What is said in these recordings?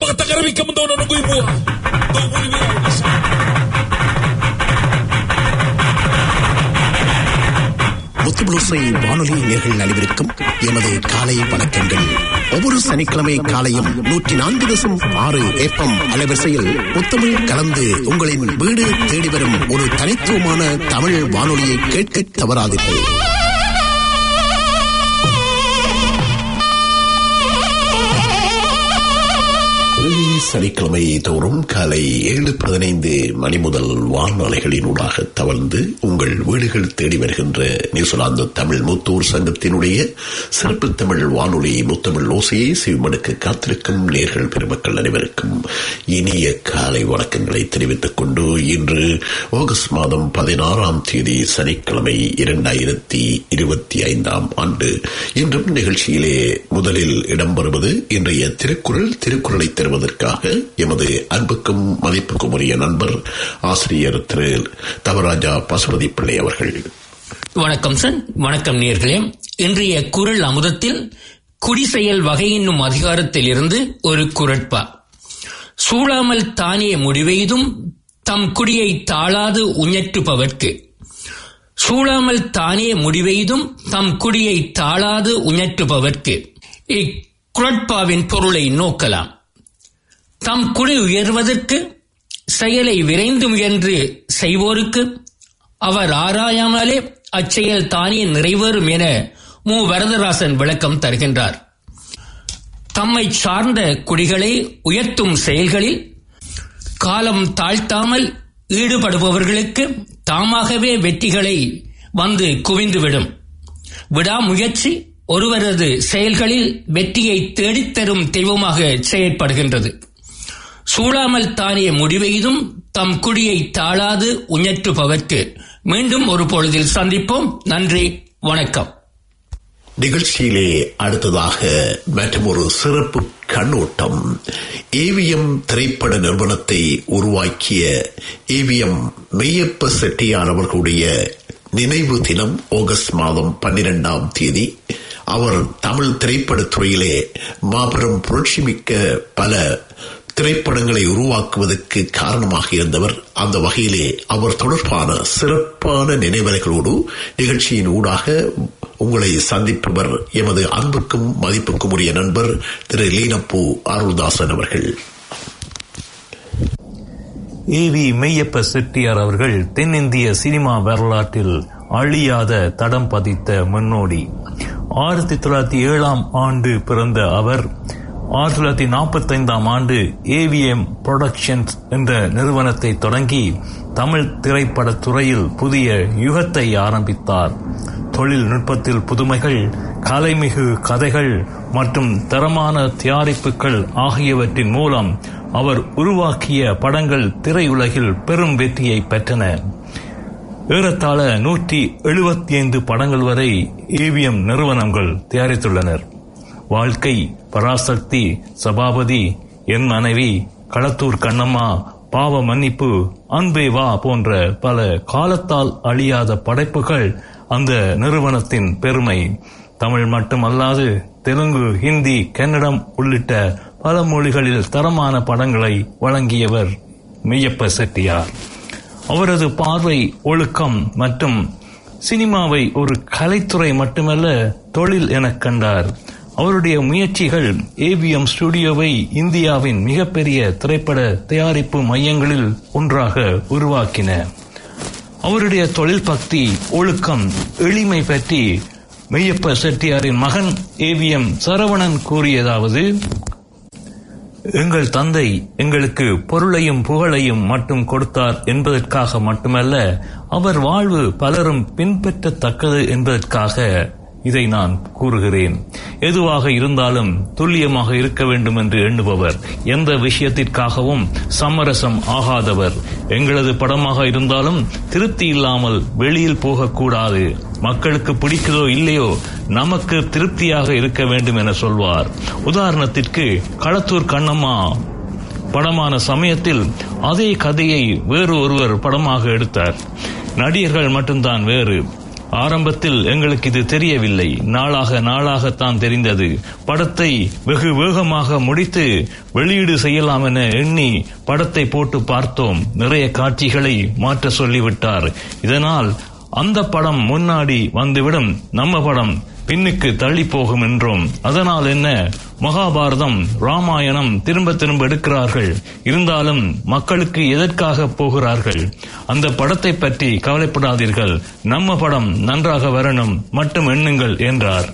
batagarabika mudono no guibuha Tobuli bila ubasa முத்துபுளுசை வானொலி நேர்கள் அனைவருக்கும் எமது காலை வணக்கங்கள் ஒவ்வொரு சனிக்கிழமை காலையும் நூற்றி நான்கு தசம் ஆறு ஏப்பம் அலைவரிசையில் முத்தமிழ் கலந்து உங்களின் வீடு தேடி வரும் ஒரு தனித்துவமான தமிழ் வானொலியை கேட்க தவறாதீர்கள் ஒரே சனிக்கிழமை தோறும் காலை ஏழு பதினைந்து மணி முதல் வானொலிகளினூடாக தவழ்ந்து உங்கள் வீடுகள் தேடி வருகின்ற நியூசிலாந்து தமிழ் முத்தூர் சங்கத்தினுடைய சிறப்பு தமிழ் வானொலி முத்தமிழ் ஓசையை செவிமடுக்க காத்திருக்கும் நேர்கள் பெருமக்கள் அனைவருக்கும் இனிய காலை வணக்கங்களை தெரிவித்துக் கொண்டு இன்று ஆகஸ்ட் மாதம் பதினாறாம் தேதி சனிக்கிழமை இரண்டாயிரத்தி இருபத்தி ஐந்தாம் ஆண்டு இன்றும் நிகழ்ச்சியிலே முதலில் இடம்பெறுவது இன்றைய திருக்குறள் திருக்குறளை தருவதற்காக எமது அன்புக்கும் மதிப்புக்கும் உரிய நண்பர் ஆசிரியர் திரு தவராஜா பசுபதி பிள்ளை அவர்கள் வணக்கம் சார் வணக்கம் நேர்களே இன்றைய குரல் அமுதத்தில் குடிசெயல் வகை என்னும் அதிகாரத்தில் இருந்து ஒரு குரட்பா சூழாமல் தானே முடிவெய்தும் தம் குடியை தாழாது உஞற்றுபவர்க்கு சூழாமல் தானே முடிவெய்தும் தம் குடியை தாழாது உஞற்றுபவர்க்கு இக்குரட்பாவின் பொருளை நோக்கலாம் தம் குடி உயர்வதற்கு செயலை விரைந்து முயன்று செய்வோருக்கு அவர் ஆராயாமலே அச்செயல் தானே நிறைவேறும் என மு வரதராசன் விளக்கம் தருகின்றார் தம்மை சார்ந்த குடிகளை உயர்த்தும் செயல்களில் காலம் தாழ்த்தாமல் ஈடுபடுபவர்களுக்கு தாமாகவே வெற்றிகளை வந்து குவிந்துவிடும் விடாமுயற்சி ஒருவரது செயல்களில் வெற்றியை தேடித்தரும் தெய்வமாக செயற்படுகின்றது சூழாமல் தானே முடிவெய்தும் தம் குடியை தாழாது உஞற்றுபவர்க்கு மீண்டும் ஒரு பொழுதில் சந்திப்போம் நன்றி வணக்கம் நிகழ்ச்சியிலே அடுத்ததாக மற்றும் ஒரு சிறப்பு கண்ணோட்டம் ஏவிஎம் திரைப்பட நிறுவனத்தை உருவாக்கிய ஏவிஎம் மெய்யப்ப செட்டியார் அவர்களுடைய நினைவு தினம் ஆகஸ்ட் மாதம் பன்னிரெண்டாம் தேதி அவர் தமிழ் திரைப்படத் துறையிலே மாபெரும் புரட்சிமிக்க பல திரைப்படங்களை உருவாக்குவதற்கு காரணமாக இருந்தவர் அந்த வகையிலே அவர் தொடர்பான சிறப்பான நினைவலைகளோடு நிகழ்ச்சியின் ஊடாக உங்களை சந்திப்பவர் எமது அன்புக்கும் மதிப்புக்கும் உரிய நண்பர் திரு லீனப்பூ அருள்தாசன் அவர்கள் ஏ வி மெய்யப்ப செட்டியார் அவர்கள் தென்னிந்திய சினிமா வரலாற்றில் அழியாத தடம் பதித்த முன்னோடி ஆயிரத்தி தொள்ளாயிரத்தி ஏழாம் ஆண்டு பிறந்த அவர் ஆயிரத்தி தொள்ளாயிரத்தி நாற்பத்தி ஐந்தாம் ஆண்டு ஏவிஎம் புரொடக்ஷன்ஸ் என்ற நிறுவனத்தை தொடங்கி தமிழ் திரைப்படத் துறையில் புதிய யுகத்தை ஆரம்பித்தார் தொழில்நுட்பத்தில் புதுமைகள் கலைமிகு கதைகள் மற்றும் தரமான தயாரிப்புகள் ஆகியவற்றின் மூலம் அவர் உருவாக்கிய படங்கள் திரையுலகில் பெரும் வெற்றியை பெற்றன ஏறத்தாழ நூற்றி எழுபத்தி ஐந்து படங்கள் வரை ஏவிஎம் நிறுவனங்கள் தயாரித்துள்ளனர் வாழ்க்கை பராசக்தி சபாபதி என் மனைவி களத்தூர் கண்ணம்மா பாவ மன்னிப்பு அன்பே வா போன்ற பல காலத்தால் அழியாத படைப்புகள் அந்த நிறுவனத்தின் பெருமை தமிழ் மட்டுமல்லாது தெலுங்கு ஹிந்தி கன்னடம் உள்ளிட்ட பல மொழிகளில் தரமான படங்களை வழங்கியவர் மெய்யப்ப செட்டியார் அவரது பார்வை ஒழுக்கம் மற்றும் சினிமாவை ஒரு கலைத்துறை மட்டுமல்ல தொழில் எனக் கண்டார் அவருடைய முயற்சிகள் ஏவிஎம் ஸ்டுடியோவை இந்தியாவின் மிகப்பெரிய திரைப்பட தயாரிப்பு மையங்களில் ஒன்றாக உருவாக்கின அவருடைய தொழில் பக்தி ஒழுக்கம் எளிமை பற்றி மெய்யப்ப செட்டியாரின் மகன் ஏவிஎம் சரவணன் கூறியதாவது எங்கள் தந்தை எங்களுக்கு பொருளையும் புகழையும் மட்டும் கொடுத்தார் என்பதற்காக மட்டுமல்ல அவர் வாழ்வு பலரும் பின்பற்றத்தக்கது என்பதற்காக இதை நான் கூறுகிறேன் எதுவாக இருந்தாலும் துல்லியமாக இருக்க வேண்டும் என்று எண்ணுபவர் எந்த விஷயத்திற்காகவும் சமரசம் ஆகாதவர் எங்களது படமாக இருந்தாலும் திருப்தி இல்லாமல் வெளியில் போகக்கூடாது மக்களுக்கு பிடிக்குதோ இல்லையோ நமக்கு திருப்தியாக இருக்க வேண்டும் என சொல்வார் உதாரணத்திற்கு களத்தூர் கண்ணம்மா படமான சமயத்தில் அதே கதையை வேறு ஒருவர் படமாக எடுத்தார் நடிகர்கள் மட்டும்தான் வேறு ஆரம்பத்தில் எங்களுக்கு இது தெரியவில்லை நாளாக நாளாகத்தான் தெரிந்தது படத்தை வெகு வேகமாக முடித்து வெளியீடு செய்யலாம் என எண்ணி படத்தை போட்டு பார்த்தோம் நிறைய காட்சிகளை மாற்ற சொல்லிவிட்டார் இதனால் அந்த படம் முன்னாடி வந்துவிடும் நம்ம படம் பின்னுக்கு தள்ளி போகும் என்றும் அதனால் என்ன மகாபாரதம் ராமாயணம் திரும்ப திரும்ப எடுக்கிறார்கள் இருந்தாலும் மக்களுக்கு எதற்காக போகிறார்கள் அந்த படத்தை பற்றி கவலைப்படாதீர்கள் நம்ம படம் நன்றாக வரணும் மட்டும் எண்ணுங்கள் என்றார்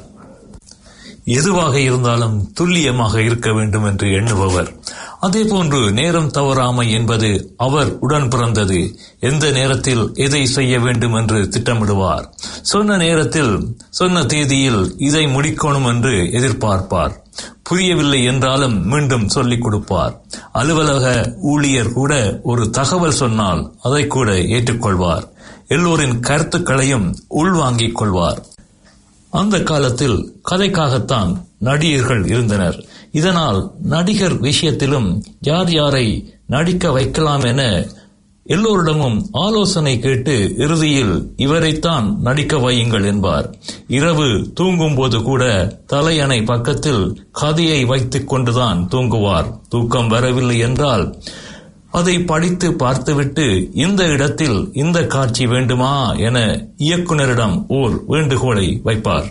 எதுவாக இருந்தாலும் துல்லியமாக இருக்க வேண்டும் என்று எண்ணுபவர் அதேபோன்று நேரம் தவறாமை என்பது அவர் உடன் பிறந்தது எந்த நேரத்தில் எதை செய்ய வேண்டும் என்று திட்டமிடுவார் சொன்ன நேரத்தில் சொன்ன தேதியில் இதை முடிக்கணும் என்று எதிர்பார்ப்பார் புரியவில்லை என்றாலும் மீண்டும் சொல்லிக் கொடுப்பார் அலுவலக ஊழியர் கூட ஒரு தகவல் சொன்னால் அதை கூட ஏற்றுக்கொள்வார் எல்லோரின் கருத்துக்களையும் உள்வாங்கிக் கொள்வார் அந்த காலத்தில் கதைக்காகத்தான் நடிகர்கள் இருந்தனர் இதனால் நடிகர் விஷயத்திலும் யார் யாரை நடிக்க வைக்கலாம் என எல்லோரிடமும் ஆலோசனை கேட்டு இறுதியில் இவரைத்தான் நடிக்க வையுங்கள் என்பார் இரவு தூங்கும் போது கூட தலையணை பக்கத்தில் கதையை வைத்துக் கொண்டுதான் தூங்குவார் தூக்கம் வரவில்லை என்றால் அதை படித்து பார்த்துவிட்டு இந்த இடத்தில் இந்த காட்சி வேண்டுமா என இயக்குனரிடம் ஓர் வேண்டுகோளை வைப்பார்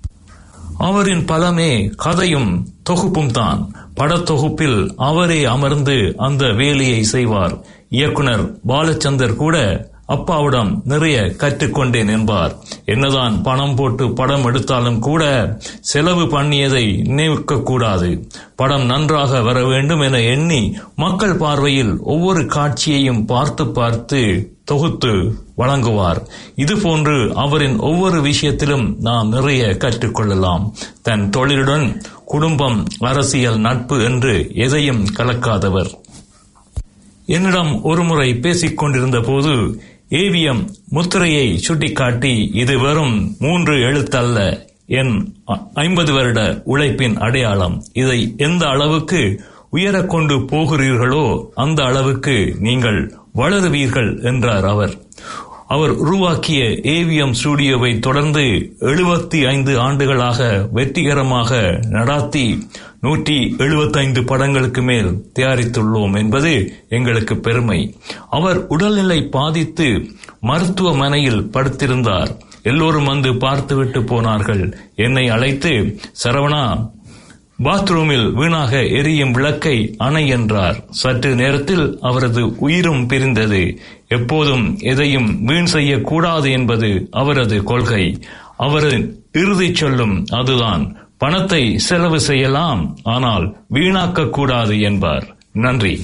அவரின் பலமே கதையும் தொகுப்பும் தான் படத்தொகுப்பில் அவரே அமர்ந்து அந்த வேலையை செய்வார் இயக்குனர் பாலச்சந்தர் கூட அப்பாவிடம் நிறைய கற்றுக்கொண்டேன் என்பார் என்னதான் பணம் போட்டு படம் எடுத்தாலும் கூட செலவு பண்ணியதை நினைவுக்க கூடாது படம் நன்றாக வர வேண்டும் என எண்ணி மக்கள் பார்வையில் ஒவ்வொரு காட்சியையும் பார்த்து பார்த்து தொகுத்து வழங்குவார் இதுபோன்று அவரின் ஒவ்வொரு விஷயத்திலும் நாம் நிறைய கற்றுக்கொள்ளலாம் தன் தொழிலுடன் குடும்பம் அரசியல் நட்பு என்று எதையும் கலக்காதவர் என்னிடம் ஒருமுறை பேசிக் கொண்டிருந்த போது ஏவிஎம் முத்திரையை சுட்டிக்காட்டி இது வெறும் மூன்று எழுத்தல்ல என் ஐம்பது வருட உழைப்பின் அடையாளம் இதை எந்த அளவுக்கு உயரக் கொண்டு போகிறீர்களோ அந்த அளவுக்கு நீங்கள் வளருவீர்கள் என்றார் அவர் அவர் உருவாக்கிய ஏவிஎம் ஸ்டுடியோவை தொடர்ந்து எழுபத்தி ஐந்து ஆண்டுகளாக வெற்றிகரமாக நடாத்தி நூற்றி எழுபத்தைந்து படங்களுக்கு மேல் தயாரித்துள்ளோம் என்பது எங்களுக்கு பெருமை அவர் உடல்நிலை பாதித்து மருத்துவமனையில் படுத்திருந்தார் எல்லோரும் வந்து பார்த்துவிட்டு போனார்கள் என்னை அழைத்து சரவணா பாத்ரூமில் வீணாக எரியும் விளக்கை அணை என்றார் சற்று நேரத்தில் அவரது உயிரும் பிரிந்தது எப்போதும் எதையும் வீண் செய்யக்கூடாது என்பது அவரது கொள்கை அவரின் இறுதி சொல்லும் அதுதான் பணத்தை செலவு செய்யலாம் ஆனால் வீணாக்க கூடாது என்பார் நன்றி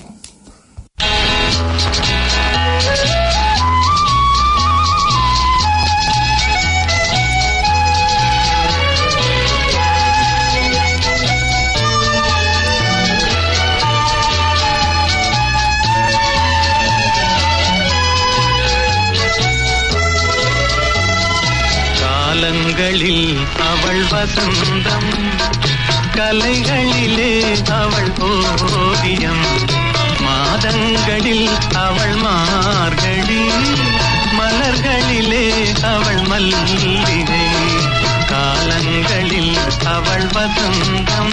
காலங்களில் அவள் வசந்தம் கலைகளிலே அவள் ஓவியம் மாதங்களில் அவள் மார்கழி மலர்களிலே அவள் மல்லிகை காலங்களில் அவள் வசந்தம்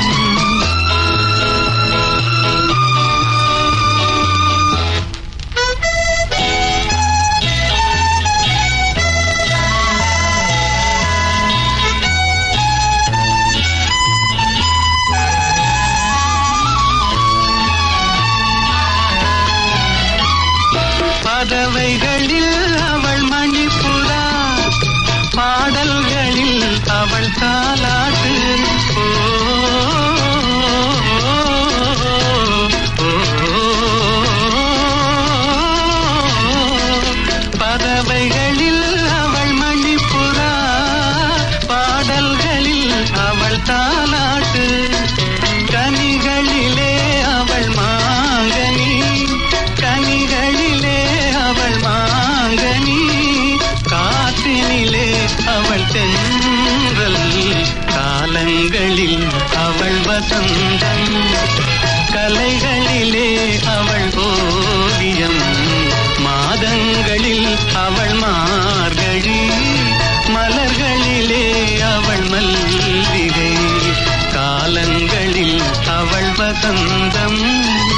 பறவைகளில் அவள் மணிப்புறா பாடல்களில் அவள் தாலாட்டு ஓ, ஓ, பறவைகளில் அவள் மணிப்புறா பாடல்களில் அவள் தாலாட்டு கனிகளிலே அவள் மாங்கனி கனிகளிலே அவள் மாங்கனி காற்றினிலே அவள் தென்றல் காலங்களில் அவள் வசந்தம் கலைகளிலே அவள் ஓவியம் மாதங்களில் அவள் மார்கழி வசந்தம்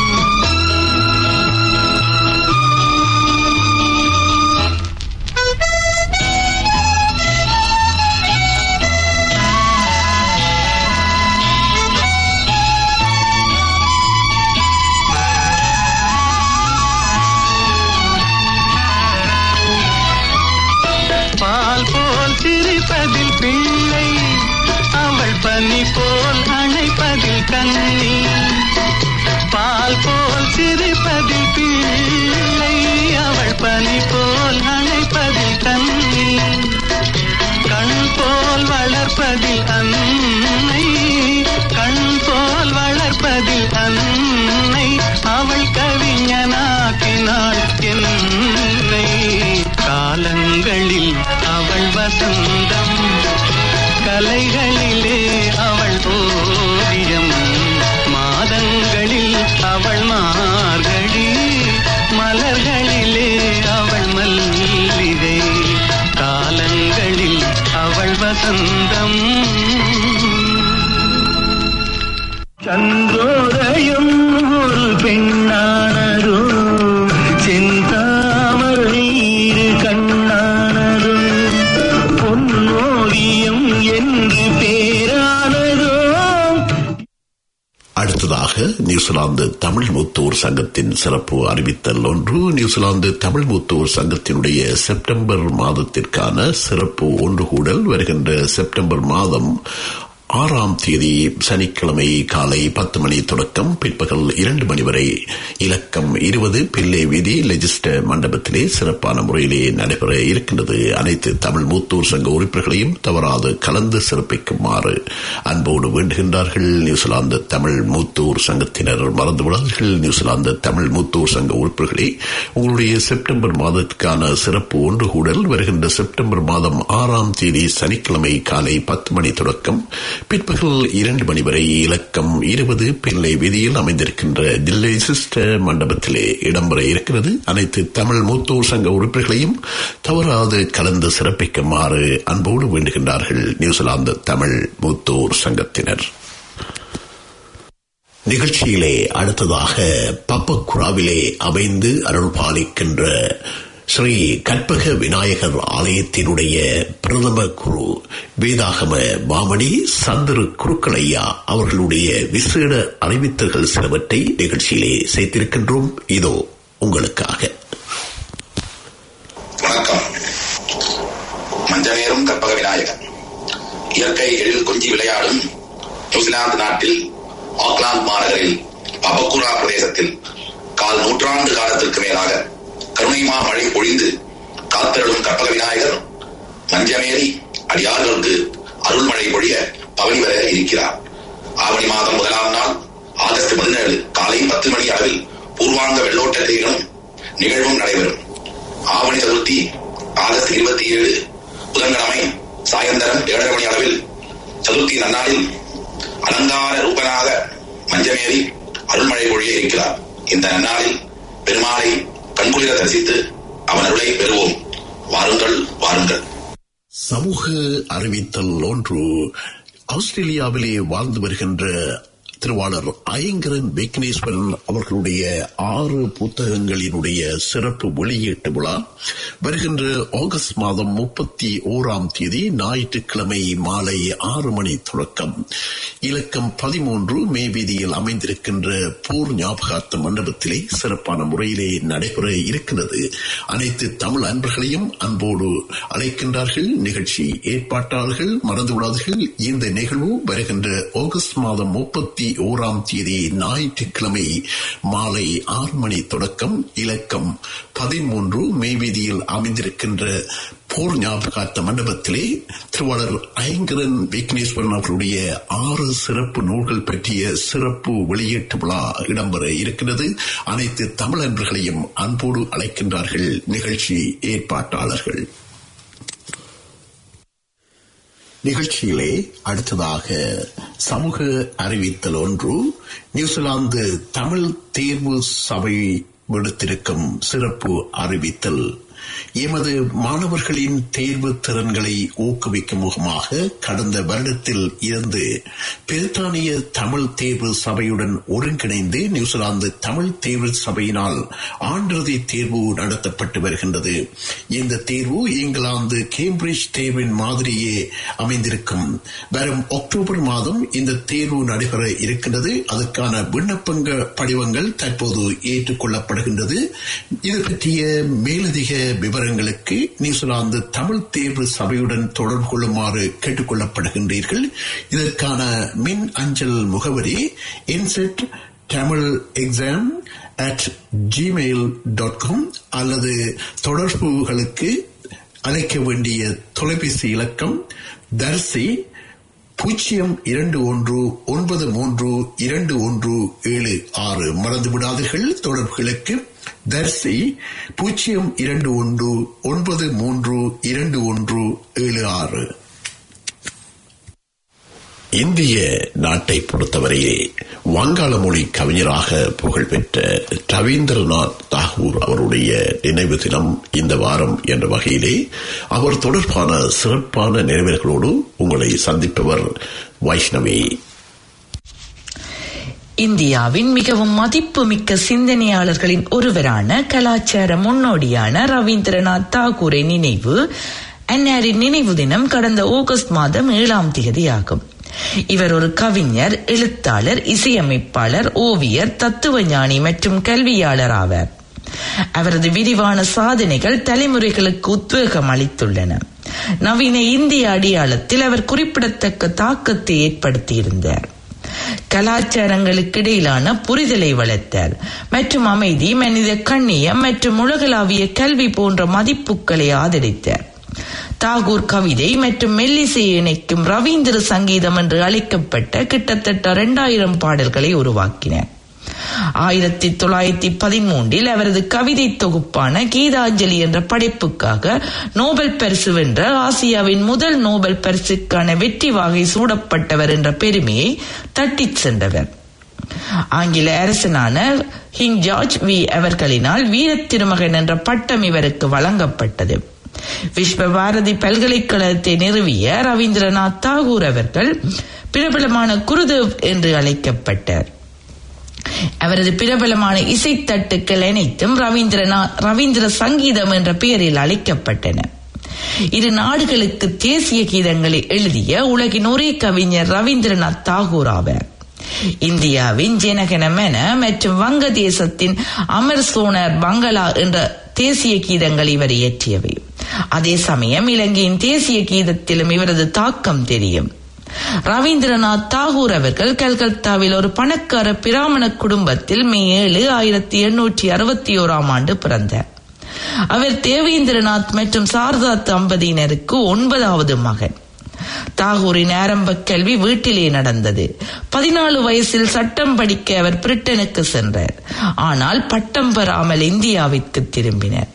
பால் போல் சிரிப்பதில் பிள்ளை அவள் பனி போல் அணைப்பதில் கண்ணி பால் போல் சிரிப்பதில் பிள்ளை அவள் பனி போல் அணைப்பதில் கண்ணி கண் போல் வளர்ப்பதில் அன்னை கண் போல் வளர்ப்பதில் அன்னை அவள் கவிஞனாக்கினாள் என்னை காலங்களில் அவள் வசந்தம் கலைகளிலே அவள் ஓவியம் மாதங்களில் அவள் மார்கழி மலர்களிலே அவள் மல்லிகை காலங்களில் அவள் வசந்தம் சந்தோதயம் ஒரு பெண்ணானதோ செந்தாமரை இரு கண்ணானதோ பொன்னோவியம் என்று பேரானதோ அடுத்ததாக நியூசிலாந்து தமிழ் முத்தூர் சங்கத்தின் சிறப்பு அறிவித்தல் ஒன்று நியூசிலாந்து தமிழ் முத்தூர் சங்கத்தினுடைய செப்டம்பர் மாதத்திற்கான சிறப்பு ஒன்றுகூடல் வருகின்ற செப்டம்பர் மாதம் ஆறாம் தேதி சனிக்கிழமை காலை பத்து மணி தொடக்கம் பிற்பகல் இரண்டு மணி வரை இலக்கம் இருபது பிள்ளை வீதி லெஜிஸ்டர் மண்டபத்திலே சிறப்பான முறையிலே நடைபெற இருக்கின்றது அனைத்து தமிழ் மூத்தூர் சங்க உறுப்பினர்களையும் தவறாது கலந்து சிறப்பிக்குமாறு அன்போடு வேண்டுகின்றார்கள் நியூசிலாந்து தமிழ் மூத்தூர் சங்கத்தினர் மறந்துவிடாதீர்கள் நியூசிலாந்து தமிழ் மூத்தூர் சங்க உறுப்பினர்களே உங்களுடைய செப்டம்பர் மாதத்துக்கான சிறப்பு ஒன்று கூடல் வருகின்ற செப்டம்பர் மாதம் ஆறாம் தேதி சனிக்கிழமை காலை பத்து மணி தொடக்கம் பிற்பகல் இரண்டு மணி வரை இலக்கம் இருபது பிள்ளை வீதியில் அமைந்திருக்கின்ற தில்லை சிஸ்டர் மண்டபத்திலே இடம்பெற இருக்கிறது அனைத்து தமிழ் மூத்தோர் சங்க உறுப்பினர்களையும் தவறாது கலந்து சிறப்பிக்குமாறு அன்போடு வேண்டுகின்றார்கள் நியூசிலாந்து தமிழ் மூத்தோர் சங்கத்தினர் நிகழ்ச்சியிலே அடுத்ததாக பப்பக்குராவிலே அமைந்து அருள் பாலிக்கின்ற ஸ்ரீ கற்பக விநாயகர் ஆலயத்தினுடைய பிரதம குரு வேதாகம மாமணி சந்திர குருக்களையா அவர்களுடைய விசேட அறிவித்தல்கள் சிலவற்றை நிகழ்ச்சியிலே சேர்த்திருக்கின்றோம் இதோ உங்களுக்காக வணக்கம் மஞ்சநேரும் கற்பக விநாயகர் இயற்கை எழில் கொஞ்சி விளையாடும் நியூசிலாந்து நாட்டில் ஆக்லாந்து மாநகரில் பபக்குரா பிரதேசத்தில் கால் நூற்றாண்டு காலத்திற்கு மேலாக கருணைமா மழை பொழிந்து காத்தருளும் கற்பக விநாயகர் மஞ்சமேறி அடியார்களுக்கு அருள்மழை பொழிய பவனி வர இருக்கிறார் ஆவணி மாதம் முதலாம் நாள் ஆகஸ்ட் பதினேழு காலை பத்து மணி அளவில் பூர்வாங்க வெள்ளோட்ட தேர்களும் நிகழ்வும் நடைபெறும் ஆவணி சதுர்த்தி ஆகஸ்ட் இருபத்தி ஏழு புதன்கிழமை சாயந்தரம் ஏழரை மணி அளவில் சதுர்த்தி நன்னாளில் அலங்கார ரூபனாக மஞ்சமேறி அருள்மழை பொழிய இருக்கிறார் இந்த நன்னாளில் பெருமாளை கண்குளிர தரிசித்து அவன் அருளை பெறுவோம் வாருங்கள் வாருங்கள் சமூக அறிவித்தல் ஒன்று ஆஸ்திரேலியாவிலே வாழ்ந்து வருகின்ற திருவாளர் ஐங்கரன் விக்னேஸ்வரன் அவர்களுடைய ஆறு புத்தகங்களினுடைய சிறப்பு வெளியீட்டு விழா வருகின்ற ஆகஸ்ட் மாதம் முப்பத்தி ஓராம் தேதி ஞாயிற்றுக்கிழமை மாலை ஆறு மணி தொடக்கம் இலக்கம் பதிமூன்று மே வீதியில் அமைந்திருக்கின்ற போர் ஞாபகார்த்த மண்டபத்திலே சிறப்பான முறையிலே நடைபெற இருக்கிறது அனைத்து தமிழ் அன்பர்களையும் அன்போடு அழைக்கின்றார்கள் நிகழ்ச்சி ஏற்பாட்டாளர்கள் மறந்துவிடாதீர்கள் இந்த நிகழ்வு வருகின்ற ஆகஸ்ட் மாதம் முப்பத்தி ஓராம் தேதி ஞாயிற்றுக்கிழமை மாலை ஆறு மணி தொடக்கம் இலக்கம் பதிமூன்று மே வீதியில் அமைந்திருக்கின்ற போர் ஞாபகார்த்த மண்டபத்திலே திருவாளர் ஐங்கரன் விக்னேஸ்வரன் அவர்களுடைய ஆறு சிறப்பு நூல்கள் பற்றிய சிறப்பு வெளியீட்டு விழா இடம்பெற இருக்கிறது அனைத்து தமிழ் அன்பர்களையும் அன்போடு அழைக்கின்றார்கள் நிகழ்ச்சி ஏற்பாட்டாளர்கள் நிகழ்ச்சியிலே அடுத்ததாக சமூக அறிவித்தல் ஒன்று நியூசிலாந்து தமிழ் தேர்வு சபை விடுத்திருக்கும் சிறப்பு அறிவித்தல் எமது மாணவர்களின் தேர்வு திறன்களை ஊக்குவிக்கும் முகமாக கடந்த வருடத்தில் இருந்து பிரித்தானிய தமிழ் தேர்வு சபையுடன் ஒருங்கிணைந்து நியூசிலாந்து தமிழ் தேர்வு சபையினால் ஆண்டிறுதி தேர்வு நடத்தப்பட்டு வருகின்றது இந்த தேர்வு இங்கிலாந்து கேம்பிரிட்ஜ் தேர்வின் மாதிரியே அமைந்திருக்கும் வரும் அக்டோபர் மாதம் இந்த தேர்வு நடைபெற இருக்கின்றது அதற்கான விண்ணப்பங்க படிவங்கள் தற்போது ஏற்றுக்கொள்ளப்படுகின்றது இது பற்றிய மேலதிக விவரங்களுக்கு நியூசிலாந்து தமிழ் தேர்வு சபையுடன் தொடர்பு கொள்ளுமாறு கேட்டுக் கொள்ளப்படுகின்றீர்கள் இதற்கான மின் அஞ்சல் முகவரி inset Tamil exam at Gmail dot com அல்லது தொடர்புகளுக்கு அழைக்க வேண்டிய தொலைபேசி இலக்கம் தர்சி பூஜ்ஜியம் இரண்டு ஒன்று ஒன்பது மூன்று இரண்டு ஒன்று ஏழு ஆறு மறந்து விடாதீர்கள் தொடர்புகளுக்கு தர்சி பூஜ்ஜியம் இரண்டு ஒன்று ஒன்பது மூன்று இரண்டு ஒன்று ஏழு ஆறு இந்திய நாட்டை பொறுத்தவரையே வங்காள மொழி கவிஞராக புகழ்பெற்ற ரவீந்திரநாத் தாகூர் அவருடைய நினைவு தினம் இந்த வாரம் என்ற வகையிலே அவர் தொடர்பான சிறப்பான நினைவுகளோடு உங்களை சந்திப்பவர் வைஷ்ணவி இந்தியாவின் மிகவும் மதிப்புமிக்க சிந்தனையாளர்களின் ஒருவரான கலாச்சார முன்னோடியான ரவீந்திரநாத் தாகூரை நினைவு அன்னாரின் நினைவு தினம் கடந்த ஆகஸ்ட் மாதம் ஏழாம் தேதியாகும் இவர் ஒரு கவிஞர் எழுத்தாளர் இசையமைப்பாளர் ஓவியர் தத்துவஞானி மற்றும் கல்வியாளர் ஆவார் அவரது விரிவான சாதனைகள் தலைமுறைகளுக்கு உத்வேகம் அளித்துள்ளன நவீன இந்திய அடையாளத்தில் அவர் குறிப்பிடத்தக்க தாக்கத்தை ஏற்படுத்தியிருந்தார் கலாச்சாரங்களுக்கு இடையிலான புரிதலை வளர்த்தார் மற்றும் அமைதி மனித கண்ணியம் மற்றும் உலகளாவிய கல்வி போன்ற மதிப்புகளை ஆதரித்தார் தாகூர் கவிதை மற்றும் மெல்லிசையை இணைக்கும் ரவீந்திர சங்கீதம் என்று அழைக்கப்பட்ட கிட்டத்தட்ட இரண்டாயிரம் பாடல்களை உருவாக்கினார் ஆயிரத்தி தொள்ளாயிரத்தி பதிமூன்றில் அவரது கவிதை தொகுப்பான கீதாஞ்சலி என்ற படைப்புக்காக நோபல் பரிசு வென்ற ஆசியாவின் முதல் நோபல் பரிசுக்கான வெற்றி வாகை சூடப்பட்டவர் என்ற பெருமையை தட்டிச் சென்றவர் ஆங்கில அரசனான கிங் ஜார்ஜ் வி அவர்களினால் வீரத் திருமகன் என்ற பட்டம் இவருக்கு வழங்கப்பட்டது விஸ்வ பாரதி பல்கலைக்கழகத்தை நிறுவிய ரவீந்திரநாத் தாகூர் அவர்கள் பிரபலமான குருதேவ் என்று அழைக்கப்பட்டார் அவரது பிரபலமான இசைத்தட்டுக்கள் அனைத்தும் ரவீந்திரநாத் ரவீந்திர சங்கீதம் என்ற பெயரில் அழைக்கப்பட்டன இரு நாடுகளுக்கு தேசிய கீதங்களை எழுதிய உலகின் ஒரே கவிஞர் ரவீந்திரநாத் தாகூர் ஆவார் இந்தியாவின் ஜனகனமென மற்றும் வங்கதேசத்தின் அமர் சோனர் பங்களா என்ற தேசிய கீதங்கள் இவர் இயற்றியவை அதே சமயம் இலங்கையின் தேசிய கீதத்திலும் இவரது தாக்கம் தெரியும் ரவீந்திரநாத் தாகூர் அவர்கள் கல்கத்தாவில் ஒரு பணக்கார பிராமண குடும்பத்தில் மே ஏழு ஆயிரத்தி எண்ணூற்றி அறுபத்தி ஓராம் ஆண்டு பிறந்தார் அவர் தேவேந்திரநாத் மற்றும் சாரதா தம்பதியினருக்கு ஒன்பதாவது மகன் தாகூரின் ஆரம்ப கல்வி வீட்டிலே நடந்தது பதினாலு வயசில் சட்டம் படிக்க அவர் பிரிட்டனுக்கு சென்றார் ஆனால் பட்டம் பெறாமல் இந்தியாவிற்கு திரும்பினர்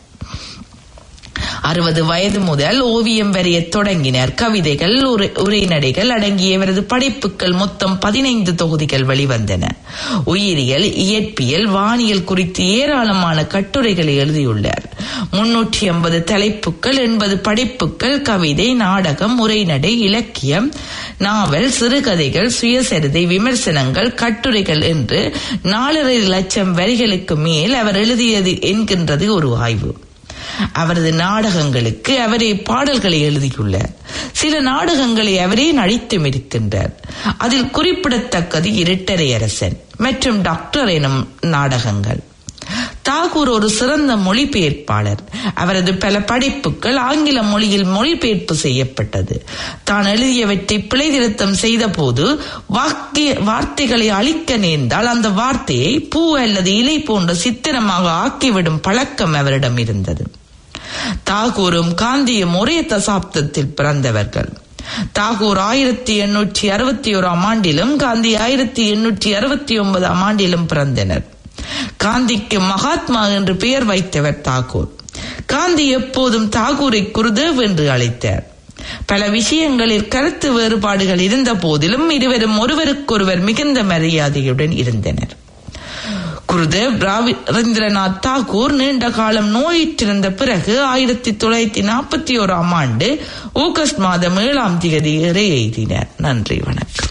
அறுபது வயது முதல் ஓவியம் வரைய தொடங்கினர் கவிதைகள் உரை- உரைநடைகள் அடங்கிய இவரது படைப்புகள் மொத்தம் பதினைந்து தொகுதிகள் வெளிவந்தன உயிரியல் இயற்பியல் வானியல் குறித்து ஏராளமான கட்டுரைகளை எழுதியுள்ளார் முன்னூற்றி ஐம்பது தலைப்புகள் எண்பது படைப்புகள் கவிதை நாடகம் உரைநடை இலக்கியம் நாவல் சிறுகதைகள் சுயசரிதை விமர்சனங்கள் கட்டுரைகள் என்று நாலரை லட்சம் வரிகளுக்கு மேல் அவர் எழுதியது என்கின்றது ஒரு ஆய்வு அவரது நாடகங்களுக்கு அவரே பாடல்களை எழுதியுள்ளார் சில நாடகங்களை அவரே நடித்தும் இருக்கின்றார் அதில் குறிப்பிடத்தக்கது இரட்டரை அரசன் மற்றும் டாக்டர் எனும் நாடகங்கள் தாகூர் ஒரு சிறந்த மொழிபெயர்ப்பாளர் அவரது பல படைப்புகள் ஆங்கில மொழியில் மொழிபெயர்ப்பு செய்யப்பட்டது தான் எழுதியவற்றை பிழை திருத்தம் செய்த போது வாக்கிய வார்த்தைகளை அழிக்க நேர்ந்தால் அந்த வார்த்தையை பூ அல்லது இலை போன்ற சித்திரமாக ஆக்கிவிடும் பழக்கம் அவரிடம் இருந்தது தாகூரும் காந்தியும் ஒரே தசாப்தத்தில் பிறந்தவர்கள் தாகூர் ஆயிரத்தி எண்ணூற்றி அறுபத்தி ஓராம் ஆண்டிலும் காந்தி ஆயிரத்தி எண்ணூற்றி அறுபத்தி ஒன்பதாம் ஆண்டிலும் பிறந்தனர் காந்திக்கு மகாத்மா என்று பெயர் வைத்தவர் தாகூர் காந்தி எப்போதும் தாகூரை குருதேவ் என்று அழைத்தார் பல விஷயங்களில் கருத்து வேறுபாடுகள் இருந்த போதிலும் இருவரும் ஒருவருக்கொருவர் மிகுந்த மரியாதையுடன் இருந்தனர் குருதேவ் ரவீந்திரநாத் தாகூர் நீண்ட காலம் நோயிற்றிருந்த பிறகு ஆயிரத்தி தொள்ளாயிரத்தி நாற்பத்தி ஓராம் ஆண்டு ஆகஸ்ட் மாதம் ஏழாம் தேதி இறை எய்தினார் நன்றி வணக்கம்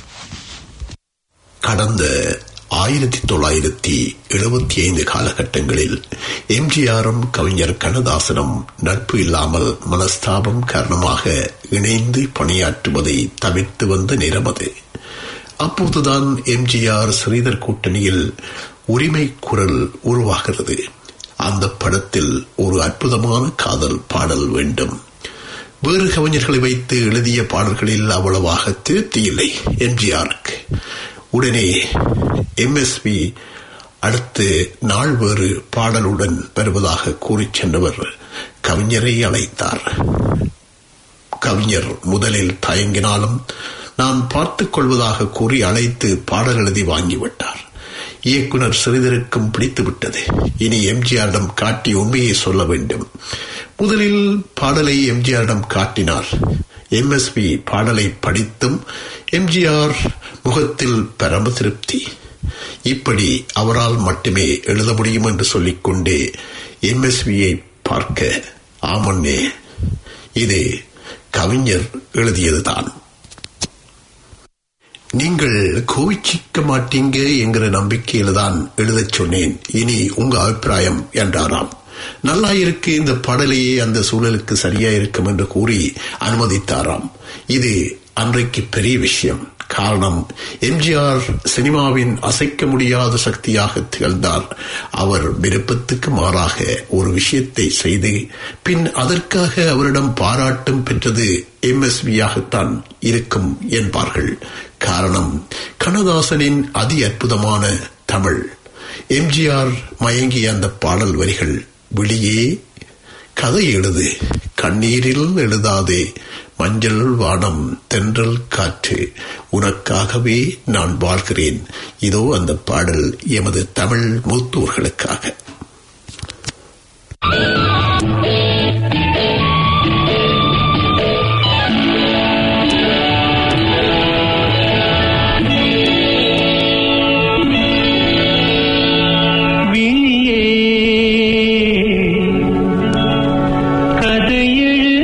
கடந்த ஆயிரத்தி தொள்ளாயிரத்தி எழுபத்தி ஐந்து காலகட்டங்களில் எம்ஜிஆரும் கவிஞர் கண்ணதாசனும் நட்பு இல்லாமல் மனஸ்தாபம் காரணமாக இணைந்து பணியாற்றுவதை தவிர்த்து வந்த நேரம் அது அப்போதுதான் எம்ஜிஆர் ஸ்ரீதர் கூட்டணியில் உரிமை குரல் உருவாகிறது அந்த படத்தில் ஒரு அற்புதமான காதல் பாடல் வேண்டும் வேறு கவிஞர்களை வைத்து எழுதிய பாடல்களில் அவ்வளவாக திருப்தி இல்லை எம்ஜிஆருக்கு உடனே எம்எஸ்வி அடுத்து நாள் வேறு பாடலுடன் வருவதாக கூறிச் சென்றவர் கவிஞரை அழைத்தார் கவிஞர் முதலில் தயங்கினாலும் நான் பார்த்துக் கொள்வதாக கூறி அழைத்து பாடல் எழுதி வாங்கிவிட்டார் இயக்குனர் சிறிதருக்கும் பிடித்துவிட்டது இனி எம்ஜிஆரிடம் காட்டி உண்மையை சொல்ல வேண்டும் முதலில் பாடலை எம்ஜிஆரிடம் காட்டினார் எம்எஸ்பி பாடலை படித்தும் எம்ஜிஆர் முகத்தில் பரம திருப்தி இப்படி அவரால் மட்டுமே எழுத முடியும் என்று சொல்லிக்கொண்டே எம்எஸ்வியை பார்க்க ஆமன்னே இது கவிஞர் எழுதியதுதான் நீங்கள் கோவிச்சிக்க மாட்டீங்க என்கிற நம்பிக்கையில தான் எழுதச் சொன்னேன் இனி உங்க அபிப்பிராயம் என்றாராம் நல்லா இருக்கு இந்த பாடலையே அந்த சூழலுக்கு சரியா இருக்கும் என்று கூறி அனுமதித்தாராம் இது அன்றைக்கு பெரிய விஷயம் காரணம் எம்ஜிஆர் சினிமாவின் அசைக்க முடியாத சக்தியாக திகழ்ந்தார் அவர் விருப்பத்துக்கு மாறாக ஒரு விஷயத்தை செய்து பின் அதற்காக அவரிடம் பாராட்டும் பெற்றது எம்எஸ்வியாகத்தான் இருக்கும் என்பார்கள் காரணம் கண்ணதாசனின் அதி அற்புதமான தமிழ் எம்ஜிஆர் மயங்கிய அந்த பாடல் வரிகள் வெளியே கதை எழுது கண்ணீரில் எழுதாதே மஞ்சள் வானம் தென்றல் காற்று உனக்காகவே நான் வாழ்கிறேன் இதோ அந்த பாடல் எமது தமிழ் மூத்தோர்களுக்காக விழியே கதை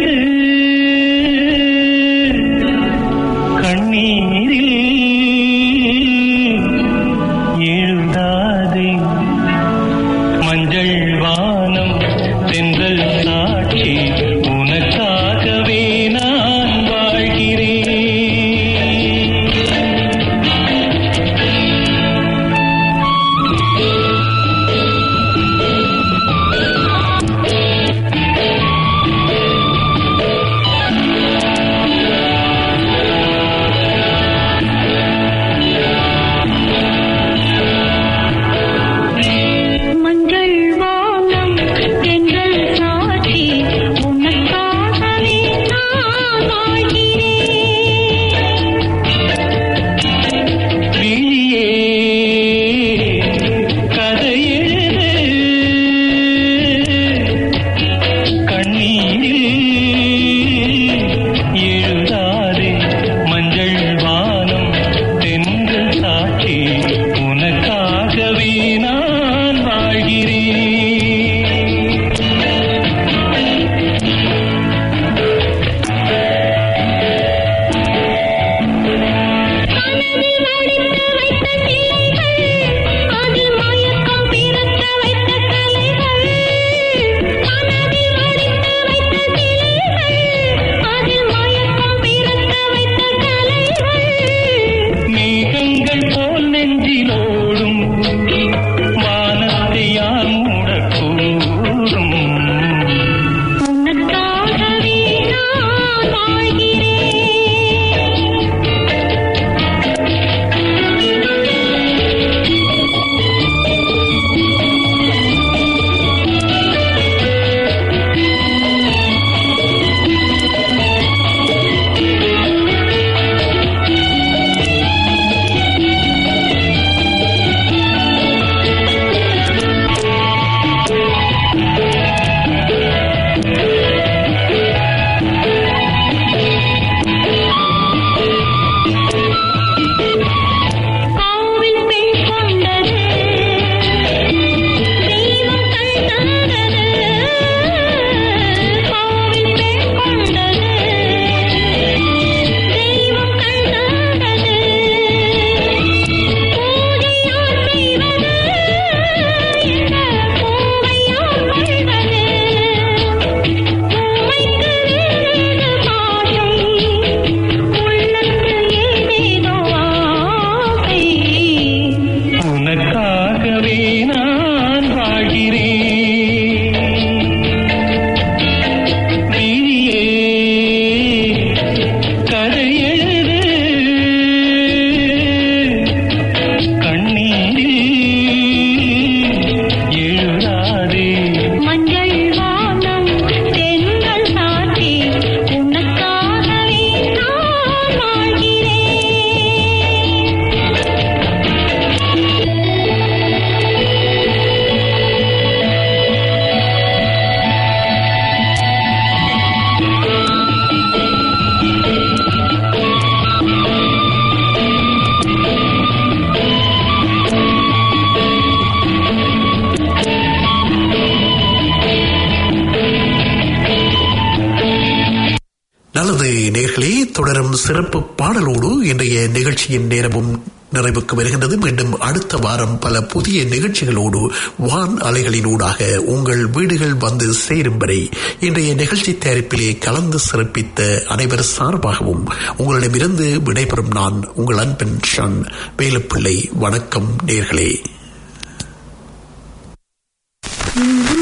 எழுது கண்ணீரில் எழுதாதே நான் வாழ்கிறேன் விழியே கதை எழுது கண்ணீரில் எழுதாதே மஞ்சள் வானம் தென்றல் சாற்றி உனக்காகவே நான் வாழ்கிறேன் நல்லது நேர்களே தொடரும் சிறப்பு பாடலோடு இன்றைய நிகழ்ச்சியின் நேரமும் நிறைவுக்கு வருகின்றது மீண்டும் அடுத்த வாரம் பல புதிய நிகழ்ச்சிகளோடு வான் அலைகளினூடாக உங்கள் வீடுகள் வந்து சேரும் வரை இன்றைய நிகழ்ச்சி தயாரிப்பிலே கலந்து சிறப்பித்த அனைவர் சார்பாகவும் உங்களிடமிருந்து விடைபெறும் நான் உங்கள் அன்பன் ஷன் வேலுப்பிள்ளை வணக்கம் நேர்களே உன்